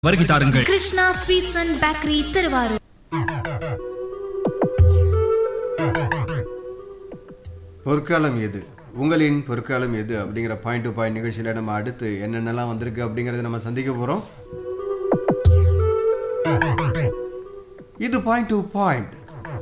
வருகை தாருங்கள் Krishna sweets and bakery Thiruvarur பொற்காலம் எது உங்களின் பொற்காலம் எது அப்படிங்கிற பாயிண்ட் டு பாயிண்ட் நிகழ்ச்சியில் நம்ம அடுத்து என்னென்னலாம் வந்திருக்கு அப்படிங்கிறத நம்ம சந்திக்க போகிறோம் இது point to point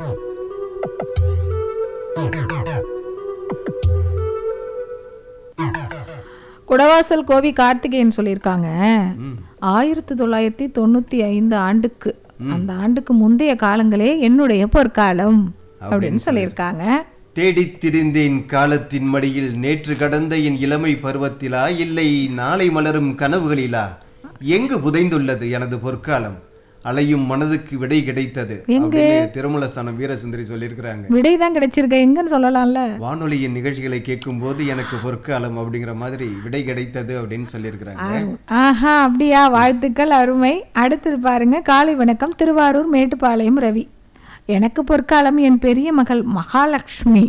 Kudavasal Kovi Karthikeyan சொல்லியிருக்காங்க ஆயிரத்தி தொள்ளாயிரத்தி தொண்ணூத்தி ஐந்து ஆண்டுக்கு அந்த ஆண்டுக்கு முந்தைய காலங்களே என்னுடைய பொற்காலம் அப்படின்னு சொல்லியிருக்காங்க தேடித் திரிந்தேன் காலத்தின் மடியில் நேற்று கடந்த என் இளமை பருவத்திலா இல்லை நாளை மலரும் கனவுகளிலா எங்கு புதைந்துள்ளது எனது பொற்காலம் அலையும் மனதுக்கு விடை கிடைத்தது அப்படின்னு திருமலஸ்தானம் வீரசுந்தரி சொல்லியிருக்கிறாங்க விடை தான் கிடைச்சிருக்க எங்கன்னு சொல்லலாம்ல வானொலியின் நிகழ்ச்சிகளை கேட்கும்போது எனக்கு பொற்காலம் அப்படிங்கிற மாதிரி விடை கிடைத்தது அப்படின்னு சொல்லியிருக்கிறாங்க ஆஹா அப்படியா வாழ்த்துக்கள் அருமை அடுத்தது பாருங்க காலை வணக்கம் திருவாரூர் மேட்டுப்பாளையம் ரவி எனக்கு பொற்காலம் என் பெரிய மகள் மகாலட்சுமி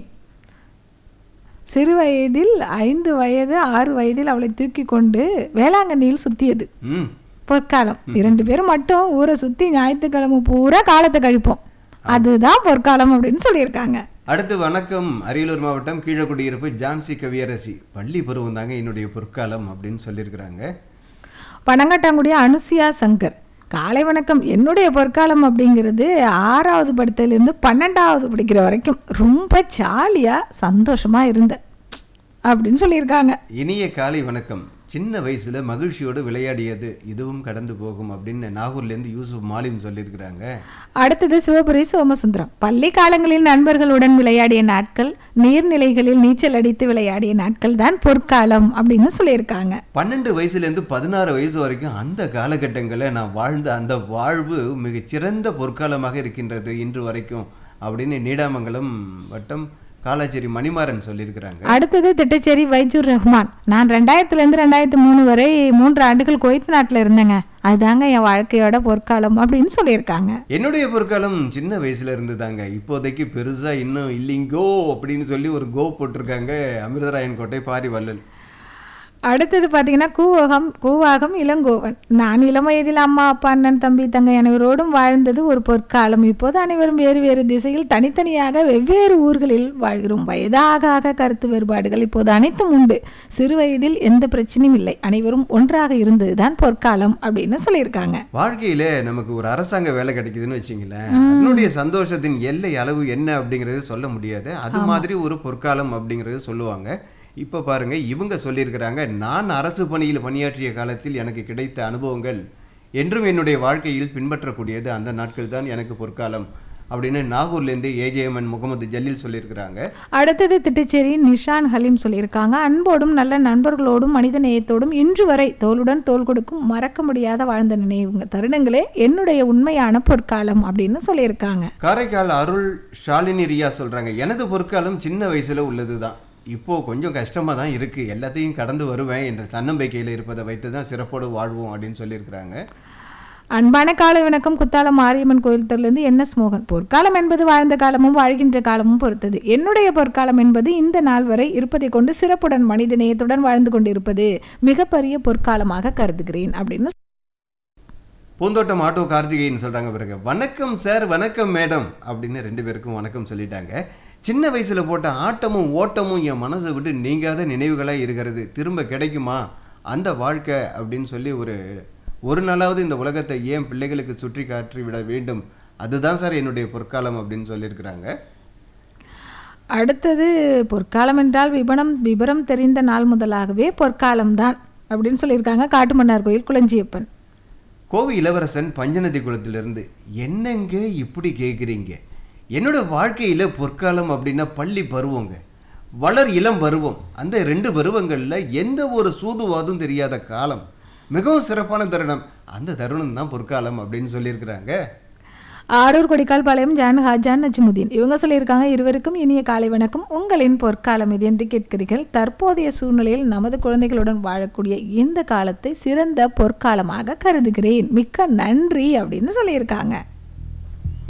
சிறு வயதில் ஐந்து வயது ஆறு வயதில் அவளை தூக்கி கொண்டு வேளாங்கண்ணியில் சுத்தியது ம் பொற்காலம் இரண்டு பேரும் மட்டும் ஊரை சுத்தி ஞாயிற்றுக்கிழமை பூரா காலத்தை கழிப்போம் அதுதான் பொற்காலம் அப்படின்னு சொல்லியிருக்காங்க அடுத்து வணக்கம் அரியலூர் மாவட்டம் கீழக்குடியிருப்பு ஜான்சி கவியரசி பள்ளி பருவம் தாங்க என்னுடைய பொற்காலம் அப்படின்னு சொல்லியிருக்கிறாங்க பனங்கட்டாங்குடி அனுசியா சங்கர் காலை வணக்கம் என்னுடைய பொற்காலம் அப்படிங்கிறது ஆறாவது படித்ததுலேருந்து பன்னெண்டாவது படிக்கிற வரைக்கும் ரொம்ப ஜாலியாக சந்தோஷமாக இருந்தேன் அப்படின்னு சொல்லியிருக்காங்க இனிய காலை வணக்கம் சின்ன வயசுல மகிழ்ச்சியோடு விளையாடியது இதுவும் கடந்து போகும் அப்படின்னு நாகூர்லேருந்து யூசுப் மாலிம் சொல்லியிருக்கிறாங்க அடுத்தது சிவபுரி சோமசுந்தரம் பள்ளி காலங்களில் நண்பர்களுடன் விளையாடிய நாட்கள் நீர்நிலைகளில் நீச்சல் அடித்து விளையாடிய நாட்கள் தான் பொற்காலம் அப்படின்னு சொல்லியிருக்காங்க பன்னெண்டு வயசுலேருந்து பதினாறு வயசு வரைக்கும் அந்த காலகட்டங்களில் நான் வாழ்ந்த அந்த வாழ்வு மிகச்சிறந்த பொற்காலமாக இருக்கின்றது இன்று வரைக்கும் அப்படின்னு நீடாமங்கலம் வட்டம் காலாச்சேரி மணிமாறன் சொல்லியிருக்கிறாங்க அடுத்தது திட்டச்சேரி வைஜூர் ரஹ்மான் நான் ரெண்டாயிரத்துலேருந்து ரெண்டாயிரத்து மூணு வரை மூன்று ஆண்டுகள் குவைத் நாட்டில் இருந்தேங்க அதுதாங்க என் வாழ்க்கையோட பொற்காலம் அப்படின்னு சொல்லியிருக்காங்க என்னுடைய பொற்காலம் சின்ன வயசுல இருந்து தாங்க இப்போதைக்கு பெருசா இன்னும் இல்லைங்கோ அப்படின்னு சொல்லி ஒரு கோ போட்டிருக்காங்க அமிர்தராயன் கோட்டை பாரி வள்ளல் அடுத்தது பார்த்தீங்கன்னா கூவகம் கூவாகம் இளங்கோவன் நான் இளம் வயதில் அம்மா அப்பா அண்ணன் தம்பி தங்கை அனைவரோடும் வாழ்ந்தது ஒரு பொற்காலம் இப்போது அனைவரும் வேறு வேறு திசையில் தனித்தனியாக வெவ்வேறு ஊர்களில் வாழ்கிறோம் வயதாக ஆக கருத்து வேறுபாடுகள் இப்போது அனைத்தும் உண்டு சிறு வயதில் எந்த பிரச்சனையும் இல்லை அனைவரும் ஒன்றாக இருந்தது தான் பொற்காலம் அப்படின்னு சொல்லியிருக்காங்க வாழ்க்கையில நமக்கு ஒரு அரசாங்க வேலை கிடைக்குதுன்னு வச்சுங்களேன் அதனுடைய சந்தோஷத்தின் எல்லை அளவு என்ன அப்படிங்கிறது சொல்ல முடியாது அது மாதிரி ஒரு பொற்காலம் அப்படிங்கிறது சொல்லுவாங்க இப்போ பாருங்க இவங்க சொல்லியிருக்கிறாங்க நான் அரசு பணியில் பணியாற்றிய காலத்தில் எனக்கு கிடைத்த அனுபவங்கள் என்றும் என்னுடைய வாழ்க்கையில் பின்பற்றக்கூடியது அந்த நாட்கள் தான் எனக்கு பொற்காலம் அப்படின்னு நாகூர்லேருந்து ஏஜேஎம்என் முகமது ஜலீல் சொல்லியிருக்கிறாங்க அடுத்தது திட்டச்சேரி நிஷான் ஹலீம் சொல்லியிருக்காங்க அன்போடும் நல்ல நண்பர்களோடும் மனித நேயத்தோடும் இன்று வரை தோளுடன் தோள் கொடுக்கும் மறக்க முடியாத வாழ்ந்த நினைவுங்க தருணங்களே என்னுடைய உண்மையான பொற்காலம் அப்படின்னு சொல்லியிருக்காங்க காரைக்கால் அருள் ஷாலினி ரியா சொல்றாங்க எனது பொற்காலம் சின்ன வயசுல உள்ளதுதான் இப்போ கொஞ்சம் கஷ்டமா தான் இருக்கு எல்லாத்தையும் கடந்து வருவேன் என்ற தன்னம்பிக்கையில் இருப்பதை வைத்து தான் சிறப்போடு வாழ்வோம் அப்படின்னு சொல்லியிருக்கிறாங்க அன்பான காலை வணக்கம் குத்தாலம் மாரியம்மன் கோயில் தெருலேருந்து என் எஸ் மோகன் பொற்காலம் என்பது வாழ்ந்த காலமும் வாழ்கின்ற காலமும் பொறுத்தது என்னுடைய பொற்காலம் என்பது இந்த நாள் வரை இருப்பதை கொண்டு சிறப்புடன் மனித நேயத்துடன் வாழ்ந்து கொண்டிருப்பது மிகப்பெரிய பொற்காலமாக கருதுகிறேன் அப்படின்னு பூந்தோட்டம் ஆட்டோ கார்த்திகேயன் சொல்றாங்க பிறகு வணக்கம் சார் வணக்கம் மேடம் அப்படின்னு ரெண்டு பேருக்கும் வணக்கம் சொல்லிட்டாங்க சின்ன வயசுல போட்ட ஆட்டமும் ஓட்டமும் என் மனசை விட்டு நீங்காத நினைவுகளா இருக்கிறது திரும்ப கிடைக்குமா அந்த வாழ்க்கை அப்படின்னு சொல்லி ஒரு ஒரு நாளாவது இந்த உலகத்தை ஏன் பிள்ளைகளுக்கு சுற்றி காற்றி விட வேண்டும் அதுதான் சார் என்னுடைய பொற்காலம் அப்படின்னு சொல்லியிருக்கிறாங்க அடுத்தது பொற்காலம் என்றால் விபரம் விபரம் தெரிந்த நாள் முதலாகவே பொற்காலம்தான் அப்படின்னு சொல்லியிருக்காங்க காட்டுமன்னார் கோயில் குளஞ்சியப்பன் கோவி இளவரசன் பஞ்சநதி குளத்திலிருந்து என்னங்க இப்படி கேட்குறீங்க என்னோட வாழ்க்கையில் பொற்காலம் அப்படின்னா பள்ளி பருவங்க வளர் இளம் பருவம் அந்த ரெண்டு பருவங்களில் எந்த ஒரு சூதுவாதும் தெரியாத காலம் மிகவும் சிறப்பான தருணம் அந்த தருணம் தான் பொற்காலம் அப்படின்னு சொல்லியிருக்கிறாங்க ஆரூர் கொடிக்கால் பாளையம் ஜான் ஹாஜான் நஜ்முதீன் இவங்க சொல்லியிருக்காங்க இருவருக்கும் இனிய காலை வணக்கம் உங்களின் பொற்காலம் இது என்று கேட்கிறீர்கள் தற்போதைய சூழ்நிலையில் நமது குழந்தைகளுடன் வாழக்கூடிய இந்த காலத்தை சிறந்த பொற்காலமாக கருதுகிறேன் மிக்க நன்றி அப்படின்னு சொல்லியிருக்காங்க